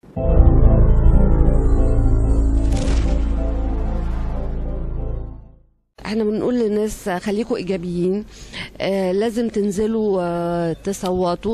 احنا بنقول للناس خليكم ايجابيين آه لازم تنزلوا آه تصوتوا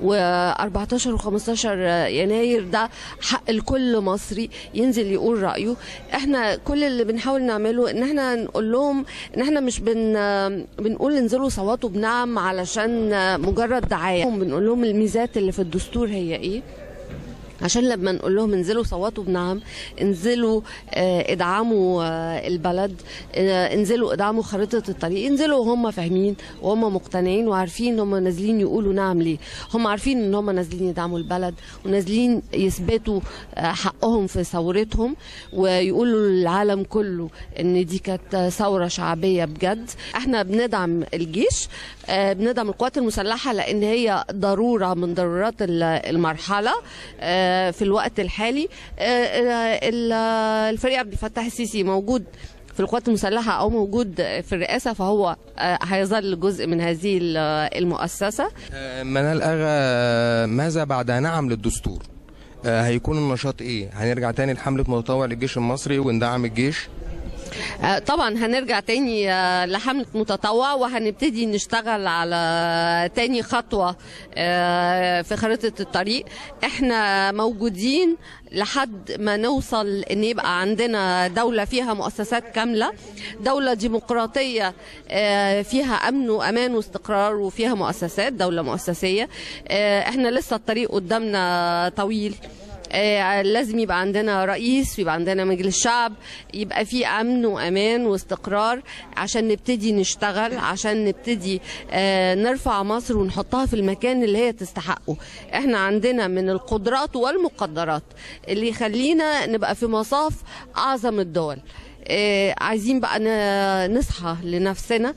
و14 و15 يناير ده حق الكل مصري ينزل يقول رايه احنا كل اللي بنحاول نعمله ان احنا نقول لهم ان احنا مش بن بنقول انزلوا صوتوا بنعم علشان مجرد دعايه بنقول لهم الميزات اللي في الدستور هي ايه عشان لما نقول لهم انزلوا صوتوا بنعم انزلوا آه، ادعموا آه، البلد آه، انزلوا ادعموا خريطة الطريق انزلوا وهم فاهمين وهم مقتنعين وعارفين ان هم نازلين يقولوا نعم ليه هم عارفين ان هم نازلين يدعموا البلد ونازلين يثبتوا آه، حقهم في ثورتهم ويقولوا للعالم كله ان دي كانت ثورة شعبية بجد احنا بندعم الجيش آه، بندعم القوات المسلحة لان هي ضرورة من ضرورات ال- المرحلة آه، في الوقت الحالي آه، آه، ال- الفريق عبد الفتاح السيسي موجود في القوات المسلحة أو موجود في الرئاسة فهو آه، هيظل جزء من هذه ال- المؤسسة آه، منال أغا ماذا بعد نعم للدستور آه، هيكون النشاط ايه هنرجع تاني لحملة متطوع للجيش المصري وندعم الجيش آه، طبعا هنرجع تاني آه، لحملة متطوع وهنبتدي نشتغل على تاني خطوة آه، في خريطة الطريق احنا موجودين لحد ما نوصل ان يبقى عندنا دولة فيها مؤسسات كاملة دولة ديمقراطية آه، فيها امن وامان واستقرار وفيها مؤسسات دولة مؤسسية آه، احنا لسه الطريق قدامنا طويل آه، لازم يبقى عندنا رئيس ويبقى عندنا مجلس شعب يبقى في امن وامان واستقرار عشان نبتدي نشتغل عشان نبتدي آه، نرفع مصر ونحطها في المكان اللي هي تستحقه احنا عندنا من القدرات والمقدرات اللي يخلينا نبقى في مصاف اعظم الدول آه، عايزين بقى ن- نصحى لنفسنا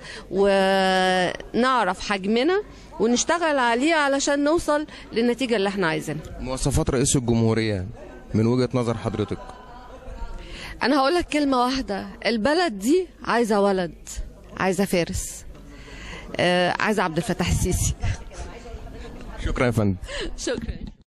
ونعرف حجمنا ونشتغل عليه علشان نوصل للنتيجة اللي احنا عايزينها مواصفات رئيس الجمهورية من وجهة نظر حضرتك انا هقول لك كلمه واحده البلد دي عايزه ولد عايزه فارس آه عايزه عبد الفتاح السيسي شكرا يا فندم شكرا